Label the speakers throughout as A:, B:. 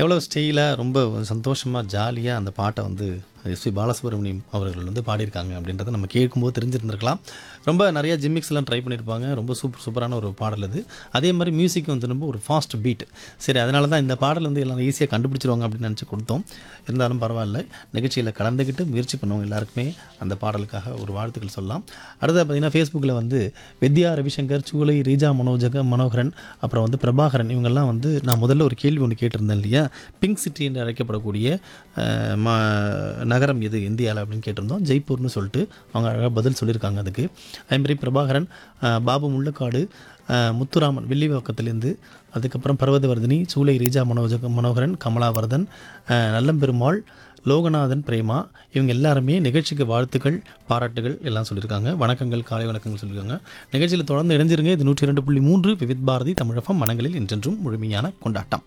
A: எவ்வளோ ஸ்டைலாக ரொம்ப சந்தோஷமாக ஜாலியாக அந்த பாட்டை வந்து எஸ்பி பாலசுப்ரமணியம் அவர்கள் வந்து பாடியிருக்காங்க அப்படின்றத நம்ம கேட்கும்போது தெரிஞ்சிருந்திருக்கலாம் ரொம்ப நிறைய ஜிம்மிக்ஸ்லாம் ட்ரை பண்ணியிருப்பாங்க ரொம்ப சூப்பர் சூப்பரான ஒரு பாடல் அது அதே மாதிரி மியூசிக் வந்து ரொம்ப ஒரு ஃபாஸ்ட் பீட் சரி அதனால தான் இந்த பாடல் வந்து எல்லாம் ஈஸியாக கண்டுபிடிச்சிருவாங்க அப்படின்னு நினச்சி கொடுத்தோம் இருந்தாலும் பரவாயில்ல நிகழ்ச்சியில் கலந்துக்கிட்டு முயற்சி பண்ணவங்க எல்லாருக்குமே அந்த பாடலுக்காக ஒரு வாழ்த்துக்கள் சொல்லலாம் அடுத்தது பார்த்தீங்கன்னா ஃபேஸ்புக்கில் வந்து வித்யா ரவிசங்கர் சூலை ரீஜா மனோஜக மனோகரன் அப்புறம் வந்து பிரபாகரன் இவங்கெல்லாம் வந்து நான் முதல்ல ஒரு கேள்வி ஒன்று கேட்டிருந்தேன் இல்லையா பிங்க் சிட்டி என்று அழைக்கப்படக்கூடிய அஹ், ம நகரம் எது இந்தியாவில் அப்படின்னு கேட்டிருந்தோம் ஜெய்ப்பூர்னு சொல்லிட்டு அவங்க அழகாக பதில் சொல்லியிருக்காங்க அதுக்கு அதேமாதிரி பிரபாகரன் அஹ், பாபு முள்ளக்காடு அஹ், முத்துராமன் வில்லிவாக்கத்திலேருந்து அதுக்கப்புறம் பர்வதவர்தினி சூலை ரீஜா மனோஜக மனோகரன் கமலாவர்தன் அஹ், நல்லம்பெருமாள் லோகநாதன் பிரேமா இவங்க எல்லாருமே நிகழ்ச்சிக்கு வாழ்த்துக்கள் பாராட்டுகள் எல்லாம் சொல்லியிருக்காங்க வணக்கங்கள் காலை வணக்கங்கள் சொல்லியிருக்காங்க நிகழ்ச்சியில் தொடர்ந்து இணைஞ்சிருங்க இது நூற்றி இரண்டு புள்ளி மூன்று விவித் பாரதி தமிழகம் மனங்களில் என்றென்றும் முழுமையான கொண்டாட்டம்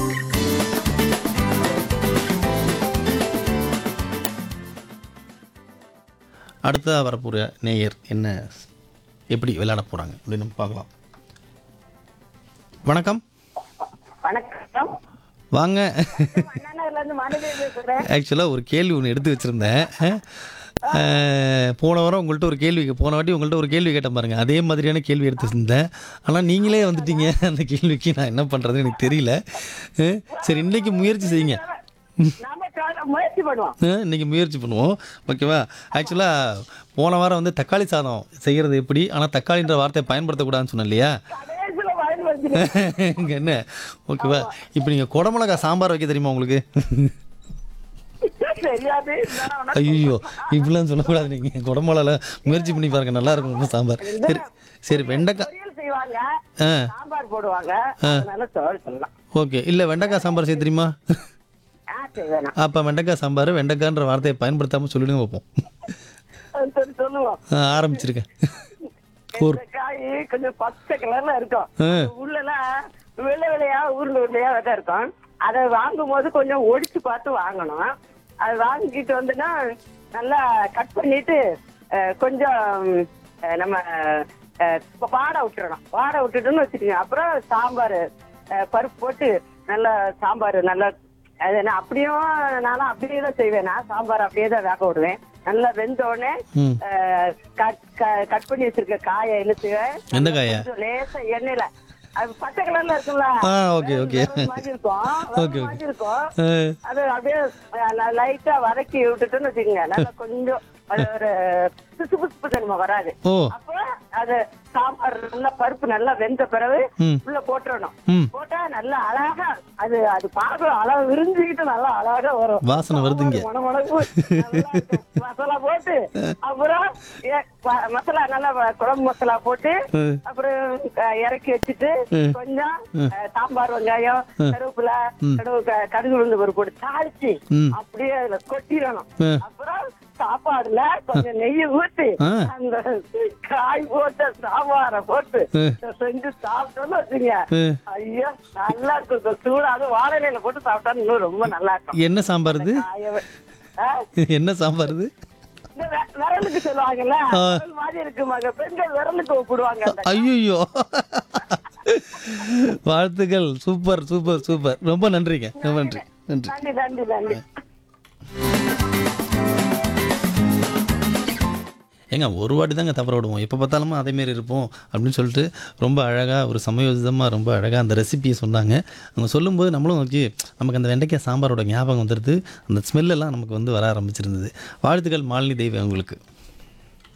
A: அடுத்ததாக வரப்போகிற நேயர் என்ன எப்படி விளையாட போகிறாங்க அப்படின்னு நம்ம பார்க்கலாம் வணக்கம்
B: வணக்கம்
A: வாங்க
B: அண்ணாநகர்ல இருந்து மாணவி பேசுறேன்
A: ஆக்சுவலாக ஒரு கேள்வி ஒன்று எடுத்து வச்சுருந்தேன் அஹ், போன வாரம் உங்கள்கிட்ட ஒரு கேள்வி போன வாட்டி உங்கள்கிட்ட ஒரு கேள்வி கேட்டேன் பாருங்க அதே மாதிரியான கேள்வி எடுத்து வச்சிருந்தேன் ஆனால் நீங்களே வந்துட்டீங்க அந்த கேள்விக்கு நான் என்ன பண்ணுறதுன்னு எனக்கு தெரியல அஹ், சரி இன்னைக்கு முயற்சி செய்யுங்க
B: நாம ட்ரை- முயற்சி பண்ணுவோம்
A: அஹ், இன்னைக்கு முயற்சி பண்ணுவோம் ஓகேவா ஆக்சுவலாக போன வாரம் வந்து தக்காளி சாதம் செய்கிறது எப்படி ஆனால் தக்காளின்ற வார்த்தையை பயன்படுத்தக்கூடாதுன்னு சொன்னேன் இல்லையா
B: கடைசியில பயன்படுத்தி
A: இங்க என்ன ஓகேவா இப்போ நீங்கள் குடமிளகா சாம்பார் வைக்க தெரியுமா உங்களுக்கு
B: தெரியாது இருந்தாலும் உனக்கு
A: ஐயோ இப்படிலாம் சொல்லக்கூடாது நீங்கள் குடமிளகால முயற்சி பண்ணி பாருங்க நல்லா இருக்கும் ரொம்ப சாம்பார் சரி சரி வெண்டைக்காய்
B: பொரியல் செய்வாங்க
A: ஆ
B: சாம்பார் போடுவாங்க அதனால தோல் சொல்லலாம்
A: ஓகே இல்லை வெண்டைக்காய் சாம்பார் செய்ய தெரியுமா
B: ஆ செய்வேனா
A: அப்போ வெண்டைக்காய் சாம்பார் வெண்டைக்கான்ற வார்த்தையை பயன்படுத்தாமல் சொல்லிடுங்க பார்ப்போம்
B: சரி சொல்லுவோம்
A: ஆ, ஆரம்பிச்சிருக்கேன்
B: இந்த காய் கொஞ்சம் பச்சை கலர்ல இருக்கும்
A: ஆ.
B: உள்ளலாம் வெள்ளை வெள்ளையா உருண்டை உருண்டையா தான் இருக்கும் அதை வாங்கும் போது கொஞ்சம் ஒடிச்சு பார்த்து வாங்கணும் அது வாங்கிட்டு வந்துன்னா நல்லா கட் பண்ணிட்டு அஹ், கொஞ்சம் அஹ், நம்ம அஹ், வாட விட்டுறணும் வாட விட்டுட்டோம்னு வச்சுக்கோங்க அப்புறம் சாம்பார் அஹ், பருப்பு போட்டு நல்லா சாம்பார் நல்லா அது என்ன அப்படியும் நானும் அப்படியே தான் செய்வேன் நான் சாம்பார் அப்படியே தான் வேக விடுவேன் நல்லா வெந்த உடனே
A: ம்
B: அஹ், கட் க- கட் பண்ணி வச்சிருக்க காயை இழுத்துவேன்
A: எந்த காயா
B: கொஞ்சம் லேசா எண்ணெயில அது பச்சை கலர்ல இருக்கும்ல
A: ஆ ஓகே ஓகே
B: வேற மாதிரி இருக்கும் வேற
A: ஓகே, ஓகே.
B: மாதிரி இருக்கும்
A: ஆ,
B: அது அப்படியே லைட்டா வதக்கி விட்டுட்டோன்னு வச்சுக்கோங்க நல்லா கொஞ்சம் அது ஒரு பிசு பிசுப்பு தன்மை வராது
A: ஓ
B: அப்போ அது சாம்பார் நல்லா பருப்பு நல்லா வெந்த பிறகு
A: ம்
B: உள்ள போட்டுறணும்
A: ம்
B: போட்டா நல்லா அழகா அது அது பார்க்க அழகா விரிஞ்சுக்கிட்டு நல்லா அழகா வரும்
A: வாசனை வருதுங்க
B: மணமளவு நல்லா இருக்கும். மசாலா போட்டு அப்புறம் ஏ- ப- மசாலா நல்லா வ- குழம்பு மசாலா போட்டு
A: ம்.
B: அப்புறம் அஹ், இறக்கி வச்சுட்டு
A: ம்.
B: கொஞ்சம் அஹ், சாம்பார் வெங்காயம் கருவேப்பிலை கடுகு க- கடுகு உளுந்து பருப்பு போட்டு தாளிச்சு
A: ம்.
B: அப்படியே அதுல கொட்டிடணும்
A: ம்.
B: அப்புறம் சாப்பாடுல கொஞ்சம் நெய் ஊத்தி
A: ஆ.
B: அந்த காய் போட்ட சாம்பாரை போட்டு
A: ம்.
B: செஞ்சு சாப்பிட்டோம்னு வச்சுங்க
A: ம்.
B: ஐயோ நல்லா இருக்கும் இந்த சூடு அது வாழை இலையில போட்டு சாப்பிட்டா இன்னும் ரொம்ப நல்லா இருக்கும்
A: என்ன சாம்பார் இது
B: காய வ- ஆ?
A: என்ன சாம்பார் இது
B: இந்த வெ- விரலுக்கு சொல்லுவாங்கல்ல
A: ஆ.
B: விரல் மாதிரி இருக்கு மக பெண்கள் விரலுக்கு ஒப்பிடுவாங்க அந்த
A: ஐயோ வாழ்த்துக்கள் சூப்பர் சூப்பர் சூப்பர் ரொம்ப நன்றிங்க ரொம்ப நன்றி நன்றி
B: நன்றி நன்றி நன்றி
A: ஏங்க ஒரு வாட்டி தாங்க தவற விடுவோம் எப்போ பார்த்தாலுமே அதேமாரி இருப்போம் அப்படின்னு சொல்லிட்டு ரொம்ப அழகாக ஒரு சமயோசிதமாக ரொம்ப அழகாக அந்த ரெசிபியை சொன்னாங்க அவங்க சொல்லும்போது நம்மளும் ஓகே நமக்கு அந்த வெண்டைக்காய் சாம்பாரோட ஞாபகம் வந்துடுது அந்த ஸ்மெல்லெல்லாம் நமக்கு வந்து வர ஆரம்பிச்சிருந்தது வாழ்த்துக்கள் மாலினி தெய்வம் உங்களுக்கு